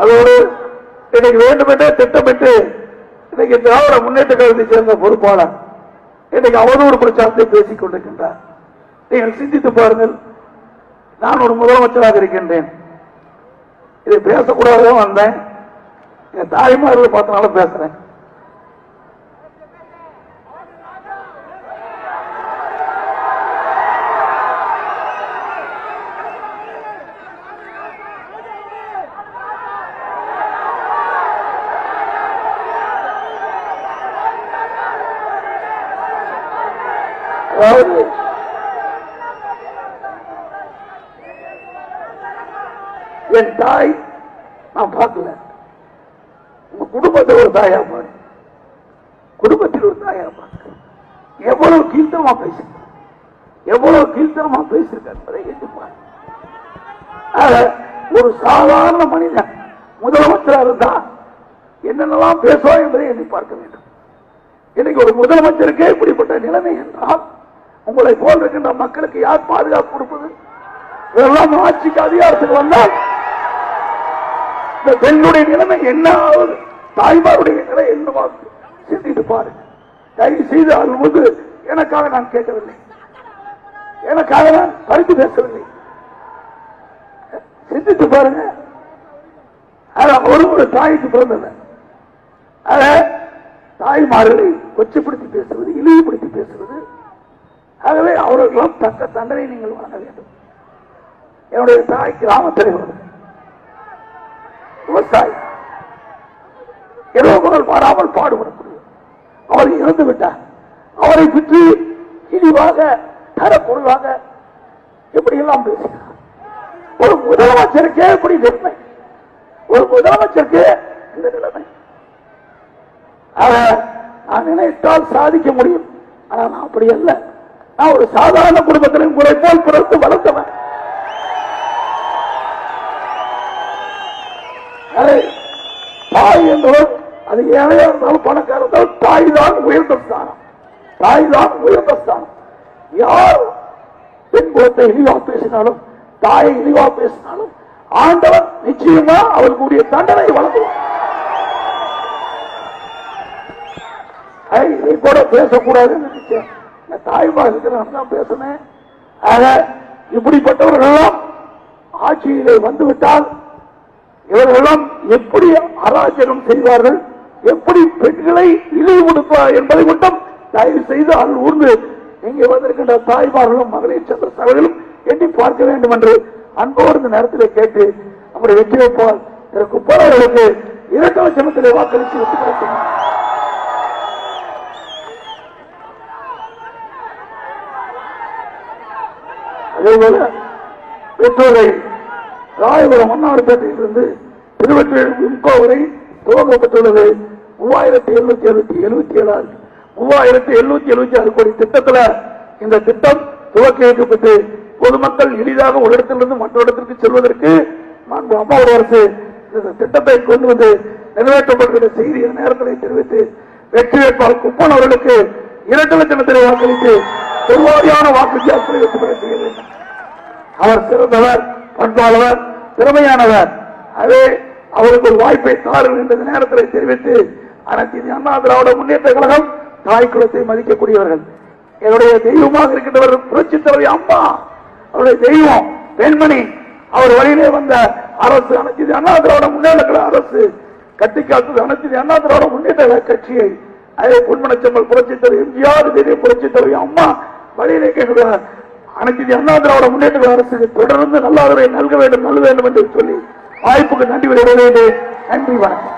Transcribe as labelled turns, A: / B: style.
A: அதோடு இன்னைக்கு வேண்டுமென்றே திட்டமிட்டு இன்னைக்கு திராவிட முன்னேற்ற கழகத்தை சேர்ந்த பொறுப்பாளர் இன்னைக்கு அவதூறு பிரச்சாரத்தை பேசிக் கொண்டிருக்கின்றார் நீங்கள் சிந்தித்து பாருங்கள் நான் ஒரு முதலமைச்சராக இருக்கின்றேன் இதை பேசக்கூடாதுதான் வந்தேன் என் தாய்மார்கள் பார்த்தனால பேசுறேன் அதாவது என் தாய் நான் பார்க்கல உங்க குடும்பத்தில் ஒரு தாயா பாரு குடும்பத்தில் ஒரு தாயா பாரு எவ்வளவு கீழ்த்தனமா பேசிருக்க எவ்வளவு கீழ்த்தனமா பேசிருக்க என்பதை எண்ணி பாரு ஆக, ஒரு சாதாரண மனிதன் முதலமைச்சராக இருந்தா என்னென்னலாம் பேசுவான் என்பதை எண்ணி பார்க்க வேண்டும் இன்னைக்கு ஒரு முதலமைச்சருக்கே இப்படிப்பட்ட நிலைமை என்றால் உங்களை போல் இருக்கின்ற மக்களுக்கு யார் பாதுகாப்பு கொடுப்பது இதெல்லாம் ஆட்சிக்கு அதிகாரத்துக்கு வந்தால் இந்த பெண்ணுடைய நிலைமை என்ன ஆகுது தாய்மாருடைய நிலை என்னவாகுது சிந்தித்து பாருங்க தயவு செய்து அருள்முது எனக்காக நான் கேட்கவில்லை எனக்காக நான் பறித்து பேசவில்லை சிந்தித்து பாருங்க அதான் ஒரு ஒரு தாய்க்கு பிறந்தவன் ஆக, தாய்மார்களை கொச்சைப்படுத்தி பேசுவது இழிவுபடுத்தி பேசுவது ஆகவே அவர்களும் தக்க தண்டனை நீங்கள் வழங்க வேண்டும் என்னுடைய தாய் கிராம தலைவர் விவசாயி இரவு பகல் மாறாமல் பாடுபடக்கூடிய அவர் இறந்து விட்டார் அவரை பற்றி இழிவாக தரக்குறைவாக எப்படியெல்லாம் பேசுகிறார் ஒரு முதலமைச்சருக்கே இப்படி நிலைமை ஒரு முதலமைச்சருக்கு இந்த நிலைமை ஆக, நான் நினைத்தால் சாதிக்க முடியும் ஆனா நான் அப்படி அல்ல நான் ஒரு சாதாரண குடும்பத்தில் உங்களை போல் பிறந்து வளர்ந்தவன் அதை தாய் என்பவர் அது ஏழையா இருந்தாலும் பணக்கார இருந்தாலும் தாய் தான் உயர்ந்த ஸ்தானம் தாய் தான் உயர்ந்த ஸ்தானம் யார் பெண் குலத்தை இழிவா பேசினாலும் தாயை இழிவா பேசினாலும் ஆண்டவன் நிச்சயமா அவர்களுடைய தண்டனை வழங்குவார் ஐ, இதை கூட பேசக்கூடாதுன்னு நினைச்சேன் இந்த தாய்மா இருக்கிறவங்க தான் பேசுனேன் ஆக இப்படிப்பட்டவர்கள் எல்லாம் ஆட்சியிலே வந்துவிட்டால் இவர்களெல்லாம் எப்படி அராஜகம் செய்வார்கள் எப்படி பெண்களை இழிவுபடுத்துவார் என்பதை மட்டும் தயவு செய்து அருள் ஊர்ந்து இங்கே வந்திருக்கின்ற தாய்மார்களும் மகளிர் சென்ற சபைகளும் எண்ணி பார்க்க வேண்டும் என்று அன்போடு இந்த நேரத்தில் கேட்டு நம்முடைய வெற்றி வைப்பால் திரு குப்பர் அவர்களுக்கு இரட்டை லட்சத்திலே வாக்களித்து வெற்றி கிடைக்கும் அதேபோல பெற்றோரை ராயபுரம் மன்னார்பேட்டையிலிருந்து திருவற்றியூர் விம்கோ வரை துவங்கப்பட்டுள்ளது மூவாயிரத்தி எழுநூத்தி எழுபத்தி எழுபத்தி ஏழாறு மூவாயிரத்தி எழுநூத்தி எழுபத்தி ஆறு கோடி திட்டத்துல இந்த திட்டம் துவக்கி வைக்கப்பட்டு பொதுமக்கள் எளிதாக ஒரு இடத்திலிருந்து மற்றொரு இடத்திற்கு செல்வதற்கு மாண்பு அம்மாவோட அரசு இந்த திட்டத்தை கொண்டு வந்து நிறைவேற்றப்படுகிற செய்தியை நேரத்தில் தெரிவித்து வெற்றி வேட்பாளர் குப்பன் அவர்களுக்கு இரண்டு லட்சணத்திலே வாக்களித்து பெருவாரியான வாக்கு வித்தியாசத்தை வெற்றி பெற செய்ய வேண்டும் அவர் சிறந்தவர் பண்பாளவர் திறமையானவர் அதே அவருக்கு ஒரு வாய்ப்பை தாருங்கள் என்ற இந்த நேரத்தில் தெரிவித்து அனைத்து இந்திய அண்ணா திராவிட முன்னேற்ற கழகம் தாய் குலத்தை மதிக்கக்கூடியவர்கள் என்னுடைய தெய்வமாக இருக்கின்றவர் புரட்சி தலைவி அம்மா அவருடைய தெய்வம் பெண்மணி அவர் வழியிலே வந்த அரசு அனைத்து இந்திய அண்ணா திராவிட முன்னேற்ற கழக அரசு கட்டி காத்தது அனைத்து இந்திய அண்ணா திராவிட முன்னேற்ற கழக கட்சியை அதே பொன்மனச்செம்மல் புரட்சி தலைவி எம்ஜிஆர் தெரிய புரட்சி தலைவி அம்மா வழியிலே கேட்கிற அனைத்து இந்திய அண்ணா திராவிட முன்னேற்ற கழக அரசுக்கு தொடர்ந்து நல்லாதவை நல்க வேண்டும் நல்க வேண்டும் என்று சொல்லி வாய்ப்புக்கு நன்றி விட வேண்டும் நன்றி வணக்கம்